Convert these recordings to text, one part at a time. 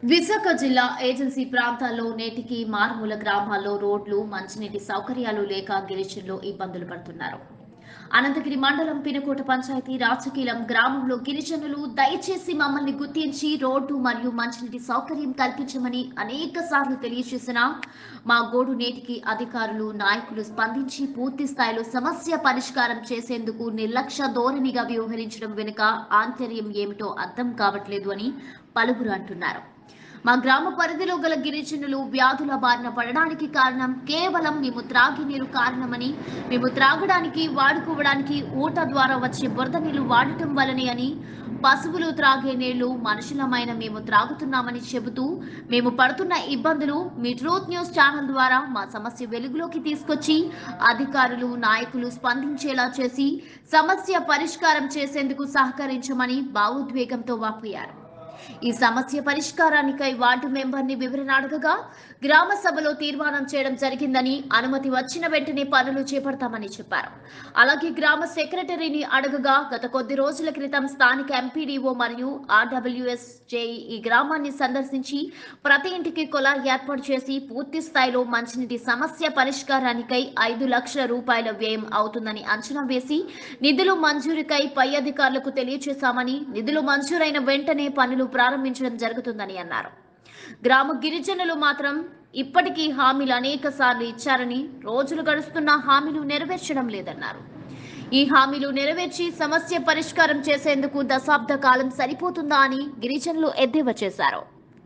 విశాఖ జిల్లా ఏజెన్సీ ప్రాంతాల్లో నేటికి మారుమూల గ్రామాల్లో రోడ్లు మంచినీటి సౌకర్యాలు లేక గిరిజనులు ఇబ్బందులు పడుతున్నారు అనంతగిరి మండలం పినకోట పంచాయతీ రాచకీలం గ్రామంలో గిరిజనులు దయచేసి మమ్మల్ని గుర్తించి రోడ్డు మరియు మంచినీటి సౌకర్యం కల్పించమని అనేక సార్లు తెలియజేసినా మా గోడు నేటికి అధికారులు నాయకులు స్పందించి పూర్తి స్థాయిలో సమస్య పరిష్కారం చేసేందుకు నిర్లక్ష్య ధోరణిగా వ్యవహరించడం వెనుక ఆంతర్యం ఏమిటో అర్థం కావట్లేదు అని పలువురు అంటున్నారు మా గ్రామ పరిధిలో గల గిరిజనులు వ్యాధుల బారిన పడడానికి కారణం కేవలం మేము త్రాగి నీరు కారణమని మేము త్రాగడానికి వాడుకోవడానికి ఊట ద్వారా వచ్చే బురద నీళ్లు వాడటం వలనే అని పశువులు త్రాగే నీళ్లు మనుషులమైన మేము త్రాగుతున్నామని చెబుతూ మేము పడుతున్న ఇబ్బందులు మీ ట్రూత్ న్యూస్ ఛానల్ ద్వారా మా సమస్య వెలుగులోకి తీసుకొచ్చి అధికారులు నాయకులు స్పందించేలా చేసి సమస్య పరిష్కారం చేసేందుకు సహకరించమని భావోద్వేగంతో వాపోయారు ఈ సమస్య పరిష్కారానికై వార్డు మెంబర్ని వివరణ అడగగా గ్రామ సభలో తీర్మానం చేయడం జరిగిందని అనుమతి వచ్చిన వెంటనే పనులు చేపడతామని చెప్పారు అలాగే గ్రామ సెక్రటరీని అడగగా గత కొద్ది రోజుల క్రితం స్థానిక ఎంపీడీఓ మరియు ఆర్డబ్ల్యూఎస్ జేఈ ఈ గ్రామాన్ని సందర్శించి ప్రతి ఇంటికి కుళాయి ఏర్పాటు చేసి పూర్తి స్థాయిలో మంచినీటి సమస్య పరిష్కారానికై ఐదు లక్షల రూపాయల వ్యయం అవుతుందని అంచనా వేసి నిధులు మంజూరుకై పై అధికారులకు తెలియజేశామని నిధులు మంజూరైన వెంటనే పనులు ప్రారంభించడం జరుగుతుందని అన్నారు గ్రామ గిరిజనులు మాత్రం ఇప్పటికీ హామీలు అనేక సార్లు ఇచ్చారని రోజులు గడుస్తున్న హామీలు నెరవేర్చడం లేదన్నారు ఈ హామీలు నెరవేర్చి సమస్య పరిష్కారం చేసేందుకు దశాబ్ద కాలం సరిపోతుందా అని గిరిజనులు ఎద్దేవా చేశారు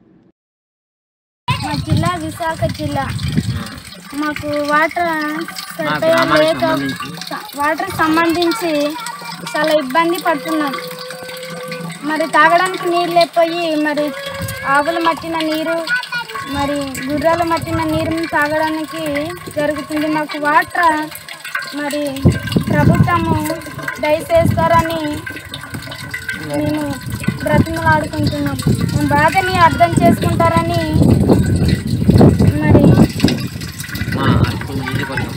మా జిల్లా విశాఖ జిల్లా మాకు వాటర్ మా సరిగ్గా గ్రామానికి లేక సంబంధించి వాటర్ సంబంధించి చాలా ఇబ్బంది పడుతున్నాం మరి తాగడానికి నీరు లేకపోయి మరి ఆవులు మట్టిన నీరు మరి గుర్రాలు మట్టిన నీరు తాగడానికి జరుగుతుంది మాకు వాటర్ మరి ప్రభుత్వము దయచేస్తారని మేము బ్రతిమలాడుకుంటున్నాం మా బాధని అర్థం చేసుకుంటారని మరి మా అరకు నీళ్ళు కొంచెం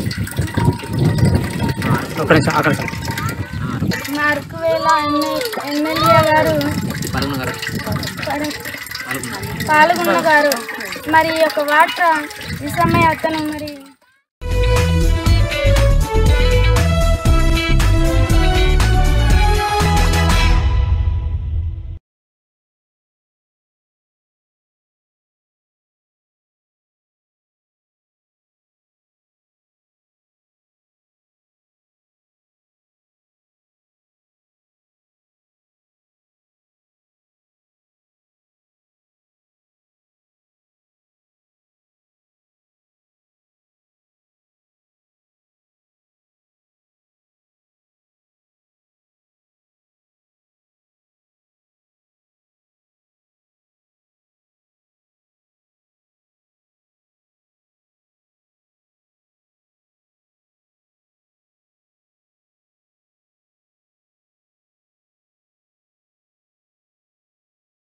ఒక నిమిషం అక్కడ మా అరకువేల ఎమ్మెల్యే గారు పరుగున గారు పడ- పరుగున పాల్గొన్న గారు మరి ఈ యొక్క వాటర్ విషయమై అతను మరి